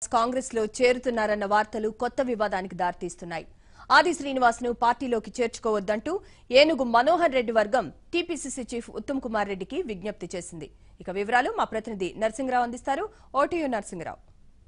శ్రీనివాస్ కాంగ్రెస్ లో చేరుతున్నారన్న వార్తలు కొత్త వివాదానికి దారితీస్తున్నాయి ఆది శ్రీనివాస్ ను పార్టీలోకి చేర్చుకోవద్దంటూ ఏనుగు మనోహర్ రెడ్డి వర్గం టీపీసీసీ చీఫ్ ఉత్తమ్ కుమార్ రెడ్డికి విజ్ఞప్తి చేసింది ఇక వివరాలు మా ప్రతినిధి నరసింహరావు అందిస్తారు ఓటీయూ నరసింహరావు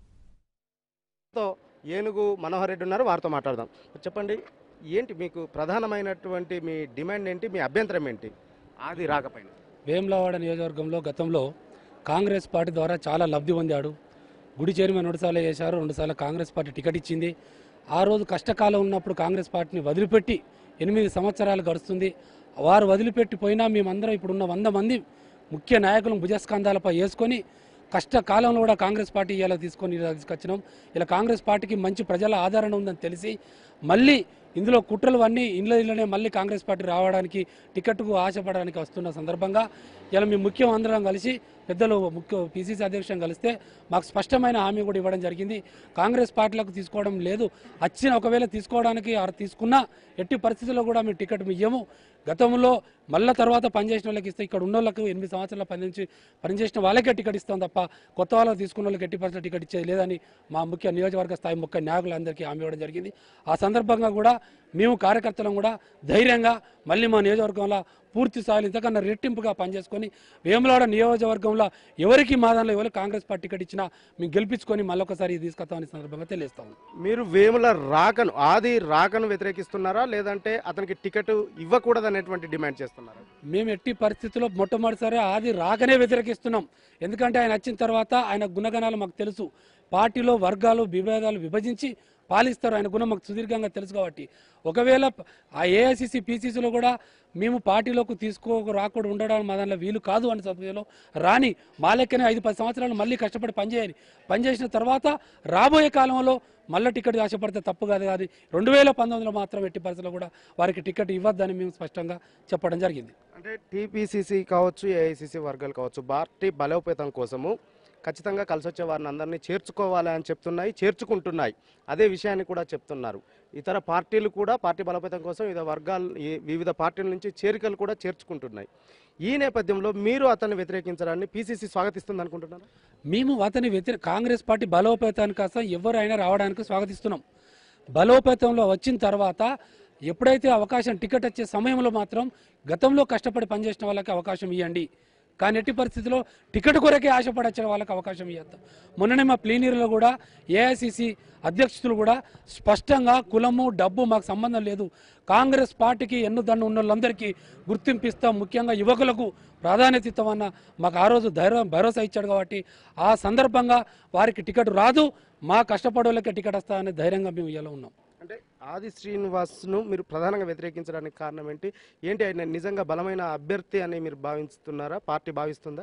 తో ఏనుగు మనోహర్ రెడ్డి ఉన్నారు వారితో మాట్లాడదాం చెప్పండి ఏంటి మీకు ప్రధానమైనటువంటి మీ డిమాండ్ ఏంటి మీ అభ్యంతరం ఏంటి ఆది రాకపోయినా వేములవాడ నియోజకవర్గంలో గతంలో కాంగ్రెస్ పార్టీ ద్వారా చాలా లబ్ధి పొందాడు గుడి చైర్మన్ రెండుసార్లు చేశారు రెండుసార్లు కాంగ్రెస్ పార్టీ టికెట్ ఇచ్చింది ఆ రోజు కష్టకాలం ఉన్నప్పుడు కాంగ్రెస్ పార్టీని వదిలిపెట్టి ఎనిమిది సంవత్సరాలు గడుస్తుంది వారు వదిలిపెట్టి పోయినా మేమందరం ఇప్పుడున్న వంద మంది ముఖ్య నాయకులను భుజస్కంధాలపై వేసుకొని కష్టకాలంలో కూడా కాంగ్రెస్ పార్టీ ఇలా తీసుకొని ఇలా తీసుకొచ్చినాం ఇలా కాంగ్రెస్ పార్టీకి మంచి ప్రజల ఆదరణ ఉందని తెలిసి మళ్ళీ ఇందులో కుట్రలు అన్నీ ఇండ్ల ఇళ్ళనే మళ్ళీ కాంగ్రెస్ పార్టీ రావడానికి టికెట్కు ఆశపడడానికి వస్తున్న సందర్భంగా ఇలా మేము ముఖ్యం అందరం కలిసి పెద్దలు ముఖ్య పీసీసీ అధ్యక్షులను కలిస్తే మాకు స్పష్టమైన హామీ కూడా ఇవ్వడం జరిగింది కాంగ్రెస్ పార్టీలకు తీసుకోవడం లేదు వచ్చిన ఒకవేళ తీసుకోవడానికి ఆ తీసుకున్నా ఎట్టి పరిస్థితుల్లో కూడా మేము టికెట్ ఇయ్యము గతంలో మళ్ళా తర్వాత పనిచేసిన వాళ్ళకి ఇస్తే ఇక్కడ ఉన్న వాళ్ళకు ఎనిమిది సంవత్సరాల పనిచేసి పనిచేసిన వాళ్ళకే టికెట్ ఇస్తాం తప్ప కొత్త వాళ్ళకి తీసుకున్న వాళ్ళకి ఎట్టి పరిస్థితుల్లో టికెట్ ఇచ్చేది లేదని మా ముఖ్య నియోజకవర్గ స్థాయి ముఖ్య నాయకులందరికీ హామీ ఇవ్వడం జరిగింది ఆ సందర్భంగా కూడా మేము కార్యకర్తలం కూడా ధైర్యంగా మళ్ళీ మా నియోజకవర్గంలో పూర్తి స్థాయిలో ఇంతకన్నా రెట్టింపుగా పనిచేసుకొని వేములవాడ నియోజకవర్గంలో ఎవరికి మా దానిలో ఎవరికి కాంగ్రెస్ పార్టీ టికెట్ ఇచ్చినా మేము గెలిపించుకొని మళ్ళొకసారి తీసుకొస్తామని సందర్భంగా తెలియస్తాము మీరు వేముల రాకను ఆది రాకను వ్యతిరేకిస్తున్నారా లేదంటే అతనికి టికెట్ ఇవ్వకూడదనేటువంటి డిమాండ్ చేస్తున్నారా మేము ఎట్టి పరిస్థితుల్లో మొట్టమొదటిసారి ఆది రాకనే వ్యతిరేకిస్తున్నాం ఎందుకంటే ఆయన వచ్చిన తర్వాత ఆయన గుణగణాలు మాకు తెలుసు పార్టీలో వర్గాలు విభేదాలు విభజించి పాలిస్తారు ఆయన గుణం మాకు సుదీర్ఘంగా తెలుసు కాబట్టి ఒకవేళ ఆ ఏఐసిసి పీసీసీలో కూడా మేము పార్టీలోకి తీసుకో రాకుండా ఉండడం మా దానిలో వీలు కాదు అనే సమయంలో రాని మా లెక్కనే ఐదు పది సంవత్సరాలు మళ్ళీ కష్టపడి పనిచేయాలి పనిచేసిన తర్వాత రాబోయే కాలంలో మళ్ళీ టికెట్ ఆశపడితే తప్పు కాదు కాదు రెండు వేల పంతొమ్మిదిలో మాత్రం ఎట్టి పరిస్థితుల్లో కూడా వారికి టికెట్ ఇవ్వద్దని మేము స్పష్టంగా చెప్పడం జరిగింది అంటే టీపీసీసీ కావచ్చు ఏఐసీసీ వర్గాలు కావచ్చు పార్టీ బలోపేతం కోసము ఖచ్చితంగా కలిసి వచ్చే వారిని అందరినీ చేర్చుకోవాలి అని చెప్తున్నాయి చేర్చుకుంటున్నాయి అదే విషయాన్ని కూడా చెప్తున్నారు ఇతర పార్టీలు కూడా పార్టీ బలోపేతం కోసం వివిధ వర్గాలు ఈ వివిధ పార్టీల నుంచి చేరికలు కూడా చేర్చుకుంటున్నాయి ఈ నేపథ్యంలో మీరు అతన్ని వ్యతిరేకించడాన్ని పీసీసీ స్వాగతిస్తుంది అనుకుంటున్నారా మేము అతని వ్యతిరేక కాంగ్రెస్ పార్టీ బలోపేతానికి కోసం ఎవరైనా రావడానికి స్వాగతిస్తున్నాం బలోపేతంలో వచ్చిన తర్వాత ఎప్పుడైతే అవకాశం టికెట్ వచ్చే సమయంలో మాత్రం గతంలో కష్టపడి పనిచేసిన వాళ్ళకి అవకాశం ఇవ్వండి కానీ ఎట్టి పరిస్థితిలో టికెట్ కొరకే ఆశపడి వచ్చిన వాళ్ళకి అవకాశం ఇవ్వద్దాం మొన్ననే మా ప్లీనరీలో కూడా ఏఐసిసి అధ్యక్షులు కూడా స్పష్టంగా కులము డబ్బు మాకు సంబంధం లేదు కాంగ్రెస్ పార్టీకి ఎన్నుదన్ను ఉన్న వాళ్ళందరికీ గుర్తింపు ఇస్తాం ముఖ్యంగా యువకులకు ప్రాధాన్యత ఇస్తామన్న మాకు ఆ రోజు ధైర్యం భరోసా ఇచ్చాడు కాబట్టి ఆ సందర్భంగా వారికి టికెట్ రాదు మా కష్టపడే టికెట్ వస్తా అనే ధైర్యంగా మేము ఇలా ఉన్నాం అంటే ఆది శ్రీనివాస్ను మీరు ప్రధానంగా వ్యతిరేకించడానికి కారణం ఏంటి ఏంటి ఆయన నిజంగా బలమైన అభ్యర్థి అని మీరు భావిస్తున్నారా పార్టీ భావిస్తుందా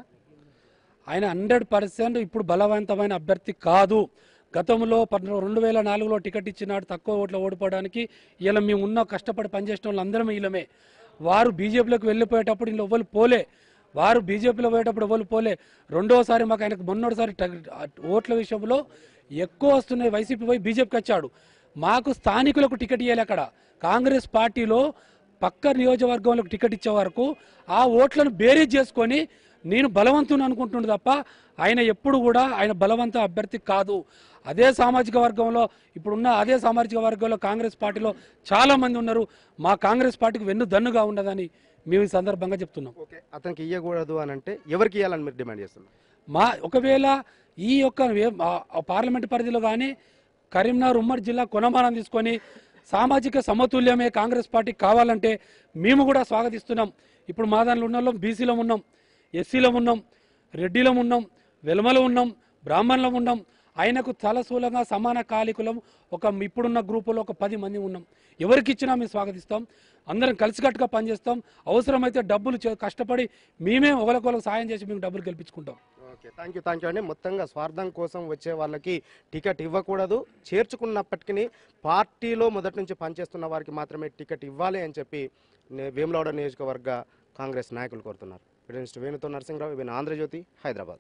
ఆయన హండ్రెడ్ పర్సెంట్ ఇప్పుడు బలవంతమైన అభ్యర్థి కాదు గతంలో పద్నా- రెండు వేల నాలుగులో టికెట్ ఇచ్చినాడు తక్కువ ఓట్లు ఓడిపోవడానికి ఇలా మేము ఉన్న కష్టపడి పనిచేసిన వాళ్ళందరం వీళ్ళమే వారు బీజేపీలోకి వెళ్ళిపోయేటప్పుడు వీళ్ళు ఎవ్వరు పోలే వారు బీజేపీలో పోయేటప్పుడు ఎవరు పోలే రెండోసారి మాకు ఆయనకు మొన్నటిసారి ట- ఓట్ల విషయంలో ఎక్కువ వస్తున్నాయి వైసీపీ పోయి బీజేపీకి వచ్చాడు మాకు స్థానికులకు టికెట్ ఇవ్వాలి అక్కడ కాంగ్రెస్ పార్టీలో పక్క నియోజకవర్గంలోకి టికెట్ ఇచ్చే వరకు ఆ ఓట్లను బేరీజ్ చేసుకొని నేను బలవంతుని అనుకుంటుండే తప్ప ఆయన ఎప్పుడు కూడా ఆయన బలవంత అభ్యర్థి కాదు అదే సామాజిక వర్గంలో ఇప్పుడున్న అదే సామాజిక వర్గంలో కాంగ్రెస్ పార్టీలో చాలా మంది ఉన్నారు మా కాంగ్రెస్ పార్టీకి వెన్ను దన్నుగా ఉండదని మేము ఈ సందర్భంగా చెప్తున్నాం ఓకే అతనికి ఇవ్వకూడదు అని అంటే ఎవరికి ఇవ్వాలని మీరు డిమాండ్ చేస్తున్నారు మా ఒకవేళ ఈ యొక్క వే- ఆ- ఆ పార్లమెంట్ పరిధిలో కానీ కరీంనగర్ ఉమ్మడి జిల్లా కొనమానం తీసుకొని సామాజిక సమతుల్యమే కాంగ్రెస్ పార్టీకి కావాలంటే మేము కూడా స్వాగతిస్తున్నాం ఇప్పుడు మా దానిలో ఉన్న వాళ్ళం బీసీలో ఉన్నాం ఎస్సీలో ఉన్నాం రెడ్డిలో ఉన్నాం వెలమలో ఉన్నాం బ్రాహ్మణులం ఉన్నాం ఆయనకు తలసూలంగా సమాన కాలికులం ఒక ఇప్పుడున్న గ్రూపులో ఒక పది మంది ఉన్నాం ఎవరికి ఇచ్చినా మేము స్వాగతిస్తాం అందరం కలిసికట్టుగా పనిచేస్తాం అవసరమైతే డబ్బులు చే- కష్టపడి మేమే ఒకరికొకరికి సాయం చేసి మేము డబ్బులు గెలిపించుకుంటాం okay thank you thank you అండి మొత్తంగా స్వార్థం కోసం వచ్చే వాళ్ళకి టికెట్ ఇవ్వకూడదు చేర్చుకున్నప్పటికీ పార్టీలో మొదటి నుంచి పనిచేస్తున్న వారికి మాత్రమే టికెట్ ఇవ్వాలి అని చెప్పి నే- వేములవాడ నియోజకవర్గ కాంగ్రెస్ నాయకులు కోరుతున్నారు జర్నలిస్ట్ వేణుతో నరసింహరావు ఇవి ఆంధ్రజ్యోతి హైదరాబాద్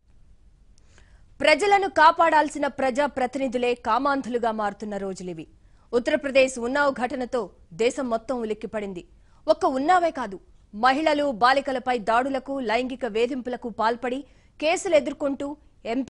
ప్రజలను కాపాడాల్సిన ప్రజా ప్రతినిధులే కామాంధులుగా మారుతున్న రోజులివి ఉత్తరప్రదేశ్ ఉన్నావ్ ఘటనతో దేశం మొత్తం ఉలిక్కిపడింది ఒక్క ఉన్నావే కాదు మహిళలు బాలికలపై దాడులకు లైంగిక వేధింపులకు పాల్పడి కేసులు ఎదుర్కొంటూ ఎంపీ